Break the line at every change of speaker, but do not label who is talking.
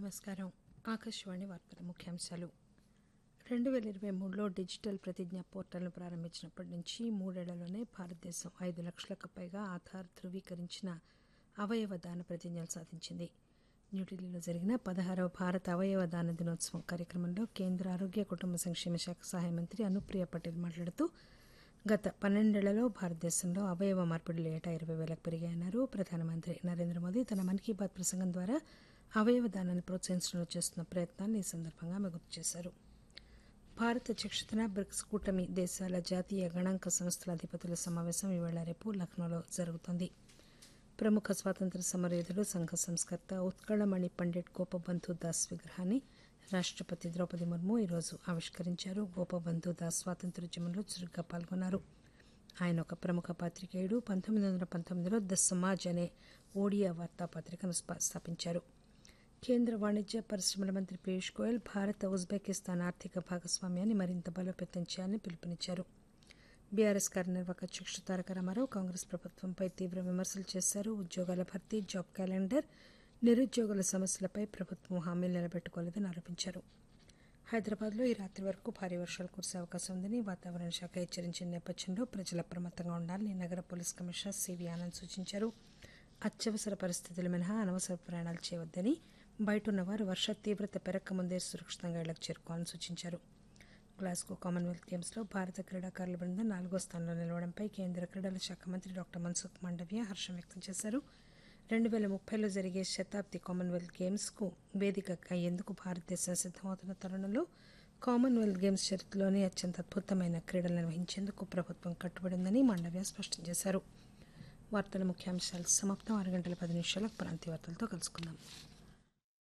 నమస్కారం ఆకాశవాణి వార్తల ముఖ్యాంశాలు రెండు వేల ఇరవై మూడులో డిజిటల్ ప్రతిజ్ఞ పోర్టల్ను ప్రారంభించినప్పటి నుంచి మూడేళ్లలోనే భారతదేశం ఐదు లక్షలకు పైగా ఆధార్ ధృవీకరించిన అవయవ దాన ప్రతిజ్ఞలు సాధించింది న్యూఢిల్లీలో జరిగిన పదహారవ భారత అవయవ దాన దినోత్సవం కార్యక్రమంలో కేంద్ర ఆరోగ్య కుటుంబ సంక్షేమ శాఖ సహాయ మంత్రి అనుప్రియ పటేల్ మాట్లాడుతూ గత పన్నెండేళ్లలో భారతదేశంలో అవయవ మార్పిడులు ఏటా ఇరవై వేలకు పెరిగాయన్నారు ప్రధానమంత్రి నరేంద్ర మోదీ తన మన్ కీ బాత్ ప్రసంగం ద్వారా అవయవ దానాన్ని ప్రోత్సహించడంలో చేస్తున్న ప్రయత్నాన్ని ఈ సందర్భంగా ఆమె గుర్తు చేశారు భారత అధ్యక్షతన బ్రిక్స్ కూటమి దేశాల జాతీయ గణాంక సంస్థల అధిపతుల సమావేశం ఈవేళ రేపు లక్నోలో జరుగుతోంది ప్రముఖ స్వాతంత్ర సమరయోధుడు సంఘ సంస్కర్త ఉత్కళమణి పండిట్ గోపబంధు దాస్ విగ్రహాన్ని రాష్టపతి ద్రౌపది ముర్ము ఈరోజు ఆవిష్కరించారు గోపబంధు దాస్ స్వాతంత్రోద్యమంలో చురుగ్గా పాల్గొన్నారు ఆయన ఒక ప్రముఖ పాత్రికేయుడు పంతొమ్మిది వందల పంతొమ్మిదిలో ద సమాజ్ అనే ఓడియా వార్తాపత్రికను స్థా- స్థాపించారు కేంద్ర వాణిజ్య పరిశ్రమల మంత్రి పీయూష్ గోయల్ భారత ఉజ్బెకిస్తాన్ ఆర్థిక భాగస్వామ్యాన్ని మరింత బలోపేతం చేయాలని పిలుపునిచ్చారు బీఆర్ఎస్ కార్యనిర్వాహక అధ్యక్షుడు తారక రామారావు కాంగ్రెస్ ప్రభుత్వంపై తీవ్ర విమర్శలు చేశారు ఉద్యోగాల భర్తీ జాబ్ క్యాలెండర్ నిరుద్యోగుల సమస్యలపై ప్రభుత్వం హామీలు నిలబెట్టుకోలేదని ఆరోపించారు హైదరాబాద్లో ఈ రాత్రి వరకు భారీ వర్షాలు కురిసే అవకాశం ఉందని వాతావరణ శాఖ హెచ్చరించిన నేపథ్యంలో ప్రజలు అప్రమత్తంగా ఉండాలని నగర పోలీస్ కమిషనర్ సివి ఆనంద్ సూచించారు అత్యవసర పరిస్థితులు మినహా అనవసర ప్రయాణాలు చేయవద్దని బయట ఉన్నవారు వర్ష తీవ్రత పెరగకముందే సురక్షితంగా ఇళ్లకు చేరుకోవాలని సూచించారు గ్లాస్గో కామన్వెల్త్ గేమ్స్లో భారత క్రీడాకారుల బృందం నాలుగో స్థానంలో నిలవడంపై కేంద్ర క్రీడల శాఖ మంత్రి డాక్టర్ మన్సుఖ్ మాండవ్య హర్షం వ్యక్తం చేశారు రెండు వేల ముప్పైలో జరిగే శతాబ్ది కామన్వెల్త్ గేమ్స్కు వేదిక అయ్యేందుకు భారతదేశం సిద్దమవుతున్న తరుణంలో కామన్వెల్త్ గేమ్స్ చరిత్రలోనే అత్యంత అద్భుతమైన క్రీడలు నిర్వహించేందుకు ప్రభుత్వం కట్టుబడి ఉందని మాండవ్య స్పష్టం చేశారు వార్తల ముఖ్యాంశాలు సమాప్తం ఆరు గంటల పది నిమిషాలకు ప్రాంతీయ వార్తలతో కలుసుకుందాం